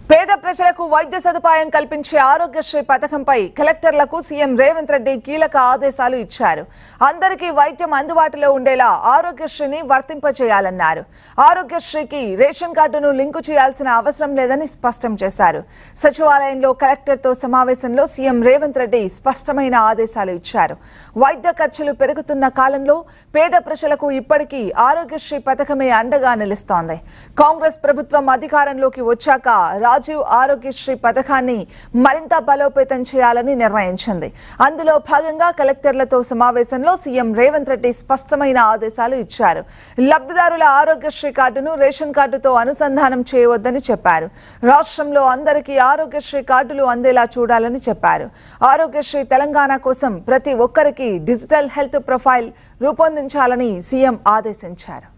పేద ప్రజలకు వైద్య సదుపాయం కల్పించే ఆరోగ్యశ్రీ పథకంపై కలెక్టర్లకు సీఎం రేవంత్ రెడ్డి కీలక ఆదేశాలు ఇచ్చారు అందరికీ వైద్యం అందుబాటులో ఉండేలా ఆరోగ్యశ్రీని వర్తింపచేయాలన్నారు ఆరోగ్యశ్రీకి రేషన్ కార్డును లింకు చేయాల్సిన అవసరం లేదని స్పష్టం చేశారు సచివాలయంలో కలెక్టర్తో సమావేశంలో సీఎం రేవంత్ రెడ్డి స్పష్టమైన ఆదేశాలు ఇచ్చారు వైద్య ఖర్చులు పెరుగుతున్న కాలంలో పేద ప్రజలకు ఇప్పటికీ ఆరోగ్యశ్రీ పథకమే అండగా నిలుస్తోంది కాంగ్రెస్ ప్రభుత్వం అధికారంలోకి వచ్చాక రాజీవ్ ఆరోగ్యశ్రీ పథకాన్ని మరింత బలోపేతం చేయాలని నిర్ణయించింది అందులో భాగంగా కలెక్టర్లతో సమావేశంలో సీఎం రేవంత్ రెడ్డి స్పష్టమైన ఆదేశాలు ఇచ్చారు లబ్ధిదారుల ఆరోగ్యశ్రీ కార్డును రేషన్ కార్డుతో అనుసంధానం చేయవద్దని చెప్పారు రాష్ట్రంలో అందరికీ ఆరోగ్యశ్రీ కార్డులు అందేలా చూడాలని చెప్పారు ఆరోగ్యశ్రీ తెలంగాణ కోసం ప్రతి ఒక్కరికి డిజిటల్ హెల్త్ ప్రొఫైల్ రూపొందించాలని సీఎం ఆదేశించారు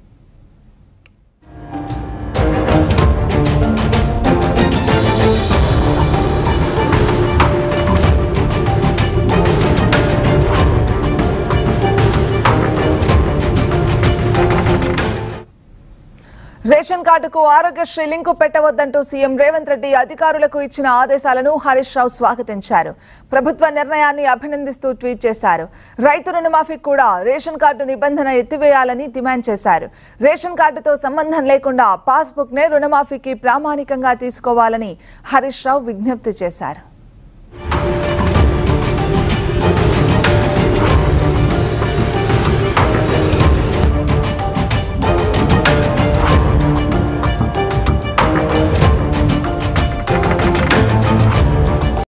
రేషన్ కార్డుకు ఆరోగ్యశ్రీ లింకు పెట్టవద్దంటూ సీఎం రేవంత్ రెడ్డి అధికారులకు ఇచ్చిన ఆదేశాలను హరీష్ రావు స్వాగతించారు ప్రభుత్వ నిర్ణయాన్ని అభినందిస్తూ ట్వీట్ చేశారు రైతు రుణమాఫీకి కూడా రేషన్ కార్డు నిబంధన ఎత్తివేయాలని డిమాండ్ చేశారు రేషన్ కార్డుతో సంబంధం లేకుండా పాస్బుక్ నే రుణమాఫీకి ప్రామాణికంగా తీసుకోవాలని హరీష్ రావు విజ్ఞప్తి చేశారు